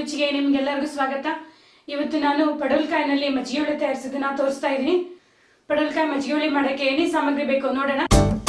ರುಚಿಗೆ ನಿಮ್ಗೆಲ್ಲರಿಗೂ ಸ್ವಾಗತ ಇವತ್ತು ನಾನು ಪಡವಲ್ಕಾಯಿನಲ್ಲಿ ಮಜ್ಜಿಗೆ ಹುಳಿ ತಯಾರಿಸೋದನ್ನ ತೋರಿಸ್ತಾ ಇದ್ದೀನಿ ಪಡವಲ್ಕಾಯಿ ಮಜ್ಜಿಗೆ ಹುಳಿ ಮಾಡಕ್ಕೆ ಏನೇ ಸಾಮಗ್ರಿ ಬೇಕು ನೋಡೋಣ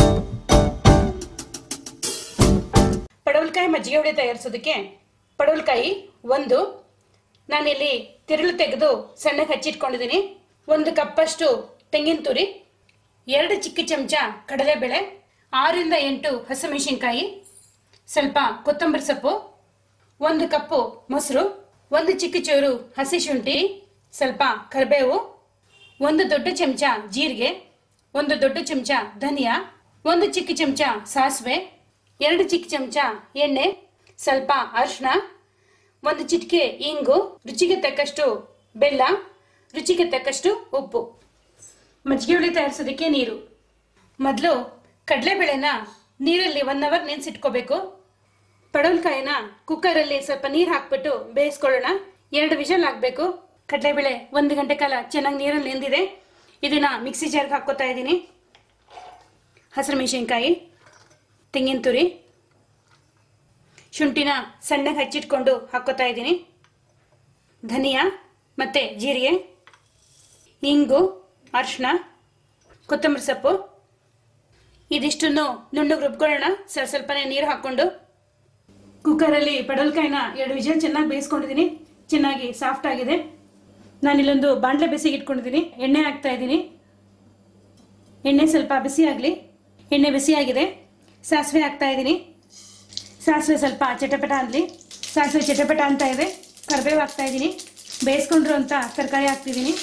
ಪಡವಲ್ಕಾಯಿ ಮಜ್ಜಿಗೆ ಹುಳಿ ತಯಾರಿಸೋದಕ್ಕೆ ಪಡವಲ್ಕಾಯಿ ಒಂದು ನಾನಿಲ್ಲಿ ತಿರುಳು ತೆಗೆದು ಸಣ್ಣಗೆ ಹಚ್ಚಿಟ್ಕೊಂಡಿದ್ದೀನಿ ಒಂದು ಕಪ್ಪಷ್ಟು ತೆಂಗಿನ ತುರಿ ಎರಡು ಚಿಕ್ಕ ಚಮಚ ಕಡಲೆಬೇಳೆ ಆರರಿಂದ ಎಂಟು ಹಸಿಮೆಣಸಿನ್ಕಾಯಿ ಸ್ವಲ್ಪ ಕೊತ್ತಂಬರಿ ಸೊಪ್ಪು ಒಂದು ಕಪ್ಪು ಮೊಸರು ಒಂದು ಚಿಕ್ಕ ಚೂರು ಹಸಿ ಶುಂಠಿ ಸ್ವಲ್ಪ ಕರಿಬೇವು ಒಂದು ದೊಡ್ಡ ಚಮಚ ಜೀರಿಗೆ ಒಂದು ದೊಡ್ಡ ಚಮಚ ಧನಿಯಾ ಒಂದು ಚಿಕ್ಕ ಚಮಚ ಸಾಸಿವೆ ಎರಡು ಚಿಕ್ಕ ಚಮಚ ಎಣ್ಣೆ ಸ್ವಲ್ಪ ಅರಿಶಿನ ಒಂದು ಚಿಟಿಕೆ ಇಂಗು ರುಚಿಗೆ ತಕ್ಕಷ್ಟು ಬೆಲ್ಲ ರುಚಿಗೆ ತಕ್ಕಷ್ಟು ಉಪ್ಪು ಮಜ್ಜಿಗೆ ಹುಳಿ ತಯಾರಿಸೋದಕ್ಕೆ ನೀರು ಮೊದಲು ಕಡಲೆಬೇಳೆನ ನೀರಲ್ಲಿ ಒನ್ ಅವರ್ ನೆನೆಸಿಟ್ಕೋಬೇಕು ಪಡವಲ್ಕಾಯಿನ ಕುಕ್ಕರಲ್ಲಿ ಸ್ವಲ್ಪ ನೀರು ಹಾಕ್ಬಿಟ್ಟು ಬೇಯಿಸ್ಕೊಳ್ಳೋಣ ಎರಡು ವಿಷಲ್ ಹಾಕಬೇಕು ಕಡಲೆಬೇಳೆ ಒಂದು ಗಂಟೆ ಕಾಲ ಚೆನ್ನಾಗಿ ನೀರಲ್ಲಿ ನೆಂದಿದೆ ಇದನ್ನ ಮಿಕ್ಸಿ ಜಾರ್ಗೆ ಹಾಕ್ಕೋತಾ ಇದ್ದೀನಿ ಹಸಿರು ಮೆಣಸಿನ್ಕಾಯಿ ತೆಂಗಿನ ತುರಿ ಶುಂಠಿನ ಸಣ್ಣಗೆ ಹಚ್ಚಿಟ್ಕೊಂಡು ಹಾಕ್ಕೋತಾ ಇದ್ದೀನಿ ಧನಿಯಾ ಮತ್ತು ಜೀರಿಗೆ ಇಂಗು ಅರಿಶಿನ ಕೊತ್ತಂಬರಿ ಸೊಪ್ಪು ಇದಿಷ್ಟನ್ನು ನುಣ್ಣಗೆ ರುಬ್ಕೊಳ್ಳೋಣ ಸ್ವಲ್ಪ ಸ್ವಲ್ಪನೇ ನೀರು ಹಾಕ್ಕೊಂಡು ಕುಕ್ಕರಲ್ಲಿ ಪಡವಲ್ಕಾಯಿನ ಎರಡು ವಿಜಲ್ ಚೆನ್ನಾಗಿ ಬೇಯಿಸ್ಕೊಂಡಿದ್ದೀನಿ ಚೆನ್ನಾಗಿ ಸಾಫ್ಟ್ ಆಗಿದೆ ನಾನಿಲ್ಲೊಂದು ಬಾಣಲೆ ಬಿಸಿಗೆ ಇಟ್ಕೊಂಡಿದ್ದೀನಿ ಎಣ್ಣೆ ಹಾಕ್ತಾ ಇದ್ದೀನಿ ಎಣ್ಣೆ ಸ್ವಲ್ಪ ಬಿಸಿ ಆಗಲಿ ಎಣ್ಣೆ ಬಿಸಿಯಾಗಿದೆ ಸಾಸಿವೆ ಹಾಕ್ತಾ ಇದ್ದೀನಿ ಸಾಸಿವೆ ಸ್ವಲ್ಪ ಚಟಪಟ ಅನ್ನಲಿ ಸಾಸಿವೆ ಚಟಪಟ ಅಂತ ಇದೆ ಕರಿಬೇವು ಹಾಕ್ತಾ ಇದ್ದೀನಿ ಬೇಯಿಸ್ಕೊಂಡ್ರು ಅಂತ ತರಕಾರಿ ಹಾಕ್ತಿದ್ದೀನಿ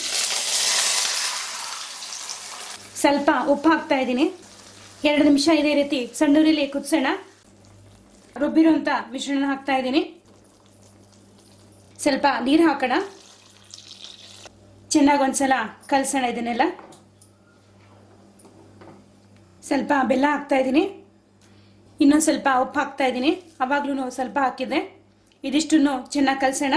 ಸ್ವಲ್ಪ ಉಪ್ಪು ಹಾಕ್ತಾ ಇದ್ದೀನಿ ಎರಡು ನಿಮಿಷ ಇದೇ ರೀತಿ ಸಣ್ಣೂರಿಲಿ ಕುದಿಸೋಣ ರುಬ್ಬಿರುವಂಥ ಮಿಶ್ರಣ ಹಾಕ್ತಾ ಇದ್ದೀನಿ ಸ್ವಲ್ಪ ನೀರು ಹಾಕೋಣ ಚೆನ್ನಾಗಿ ಒಂದ್ಸಲ ಕಲಸೋಣ ಇದನ್ನೆಲ್ಲ ಸ್ವಲ್ಪ ಬೆಲ್ಲ ಹಾಕ್ತಾ ಇದ್ದೀನಿ ಇನ್ನೊಂದು ಸ್ವಲ್ಪ ಉಪ್ಪು ಹಾಕ್ತಾ ಇದ್ದೀನಿ ಅವಾಗ್ಲೂ ಸ್ವಲ್ಪ ಹಾಕಿದ್ದೆ ಇದಿಷ್ಟನ್ನು ಚೆನ್ನಾಗಿ ಕಲಸೋಣ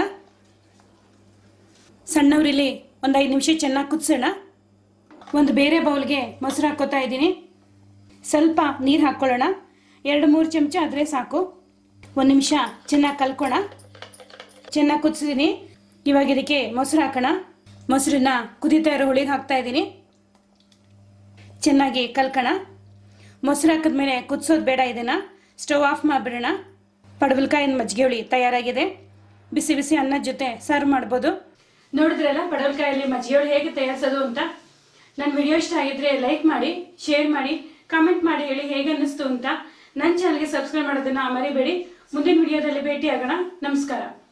ಸಣ್ಣವರಿಲಿ ಒಂದು ಐದು ನಿಮಿಷ ಚೆನ್ನಾಗಿ ಕುದಿಸೋಣ ಒಂದು ಬೇರೆ ಬೌಲ್ಗೆ ಮೊಸರು ಹಾಕೋತಾ ಇದ್ದೀನಿ ಸ್ವಲ್ಪ ನೀರು ಹಾಕ್ಕೊಳ್ಳೋಣ ಎರಡು ಮೂರು ಚಮಚ ಆದರೆ ಸಾಕು ಒಂದು ನಿಮಿಷ ಚೆನ್ನಾಗಿ ಕಲ್ಕೋಣ ಚೆನ್ನಾಗಿ ಕುದಿಸಿದ್ದೀನಿ ಇವಾಗ ಇದಕ್ಕೆ ಮೊಸರು ಹಾಕೋಣ ಮೊಸರನ್ನ ಕುದೀತಾ ಇರೋ ಹುಳಿಗೆ ಹಾಕ್ತಾ ಇದ್ದೀನಿ ಚೆನ್ನಾಗಿ ಕಲ್ಕೋಣ ಮೊಸರು ಹಾಕಿದ್ಮೇಲೆ ಕುದಿಸೋದು ಬೇಡ ಇದನ್ನು ಸ್ಟವ್ ಆಫ್ ಮಾಡಿಬಿಡೋಣ ಪಡವಲ್ಕಾಯಿನ ಮಜ್ಜಿಗೆ ಹುಳಿ ತಯಾರಾಗಿದೆ ಬಿಸಿ ಬಿಸಿ ಅನ್ನದ ಜೊತೆ ಸರ್ವ್ ಮಾಡ್ಬೋದು ನೋಡಿದ್ರಲ್ಲ ಪಡವಲ್ಕಾಯಲ್ಲಿ ಮಜ್ಜಿಗೆ ಹುಳಿ ಹೇಗೆ ತಯಾರಿಸೋದು ಅಂತ ನನ್ನ ವಿಡಿಯೋ ಇಷ್ಟ ಆಗಿದ್ರೆ ಲೈಕ್ ಮಾಡಿ ಶೇರ್ ಮಾಡಿ ಕಾಮೆಂಟ್ ಮಾಡಿ ಹೇಳಿ ಹೇಗೆ ಅನ್ನಿಸ್ತು ಅಂತ ನನ್ನ ಚಾನಲ್ಗೆ ಸಬ್ಸ್ಕ್ರೈಬ್ ಮಾಡೋದನ್ನ ಮರಿಬೇಡಿ ಮುಂದಿನ ವಿಡಿಯೋದಲ್ಲಿ ಭೇಟಿ ಆಗೋಣ ನಮಸ್ಕಾರ